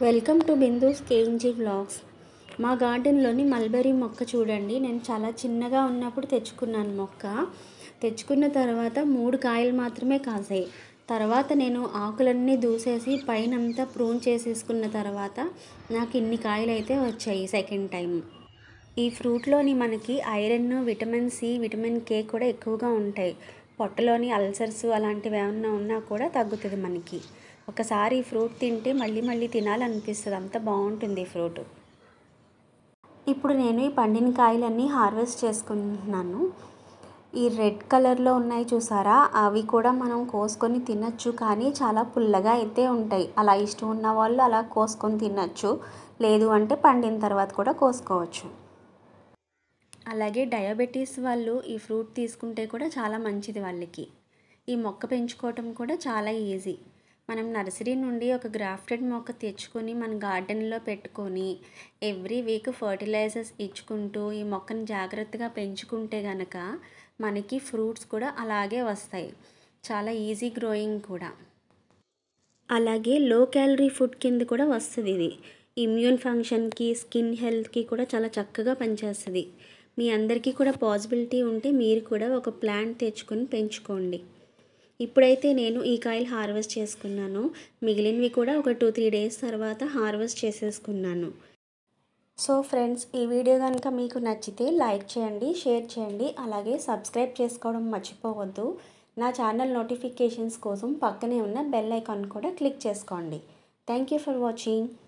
welcome to Bindu's KNG vlogs మా గార్డెన్లోని mulberry మొక్క చూడండి నేను చాలా చిన్నగా ఉన్నప్పుడు తెచ్చుకున్నాను మొక్క తెచ్చుకున్న తర్వాత మూడు కాయలు మాత్రమే కాసాయి తర్వాత నేను ఆకులన్నీ దూసేసి పైనంతా ప్రూన్ చేసేసుకున్న తర్వాత నాకు ఇన్ని కాయలు అయితే వచ్చాయి సెకండ్ టైం ఈ ఫ్రూట్లోని మనకి iron vitamin C vitamin K కూడా ఎక్కువగా ఉంటాయి పొట్టలోని అల్సర్స్ అలాంటివి ఏమన్నా ఉన్నా కూడా తగ్గుతుంది మనకి ఒకసారి ఈ ఫ్రూట్ తింటే మళ్ళీ మళ్ళీ తినాలనిపిస్తుంది అంత బాగుంటుంది ఈ ఫ్రూట్ ఇప్పుడు నేను ఈ పండిన కాయలన్నీ హార్వెస్ట్ చేసుకుంటున్నాను ఈ రెడ్ కలర్లో ఉన్నాయి చూసారా అవి కూడా మనం కోసుకొని తినచ్చు కానీ చాలా పుల్లగా అయితే ఉంటాయి అలా ఇష్టం ఉన్న వాళ్ళు అలా కోసుకొని తినచ్చు లేదు అంటే పండిన తర్వాత కూడా కోసుకోవచ్చు అలాగే డయాబెటీస్ వాళ్ళు ఈ ఫ్రూట్ తీసుకుంటే కూడా చాలా మంచిది వాళ్ళకి ఈ మొక్క పెంచుకోవటం కూడా చాలా ఈజీ మనం నర్సరీ నుండి ఒక గ్రాఫ్టెడ్ మొక్క తెచ్చుకొని మన గార్డెన్లో పెట్టుకొని ఎవ్రీ వీక్ ఫర్టిలైజర్స్ ఇచ్చుకుంటూ ఈ మొక్కను జాగ్రత్తగా పెంచుకుంటే గనక మనకి ఫ్రూట్స్ కూడా అలాగే వస్తాయి చాలా ఈజీ గ్రోయింగ్ కూడా అలాగే లో క్యాలరీ ఫుడ్ కింద కూడా వస్తుంది ఇది ఇమ్యూన్ ఫంక్షన్కి స్కిన్ హెల్త్కి కూడా చాలా చక్కగా పనిచేస్తుంది మీ అందరికీ కూడా పాసిబిలిటీ ఉంటే మీరు కూడా ఒక ప్లాంట్ తెచ్చుకొని పెంచుకోండి ఇప్పుడైతే నేను ఈ కాయలు హార్వెస్ట్ చేసుకున్నాను మిగిలినవి కూడా ఒక టూ త్రీ డేస్ తర్వాత హార్వెస్ట్ చేసేసుకున్నాను సో ఫ్రెండ్స్ ఈ వీడియో కనుక మీకు నచ్చితే లైక్ చేయండి షేర్ చేయండి అలాగే సబ్స్క్రైబ్ చేసుకోవడం మర్చిపోవద్దు నా ఛానల్ నోటిఫికేషన్స్ కోసం పక్కనే ఉన్న బెల్ ఐకాన్ కూడా క్లిక్ చేసుకోండి థ్యాంక్ యూ ఫర్ వాచింగ్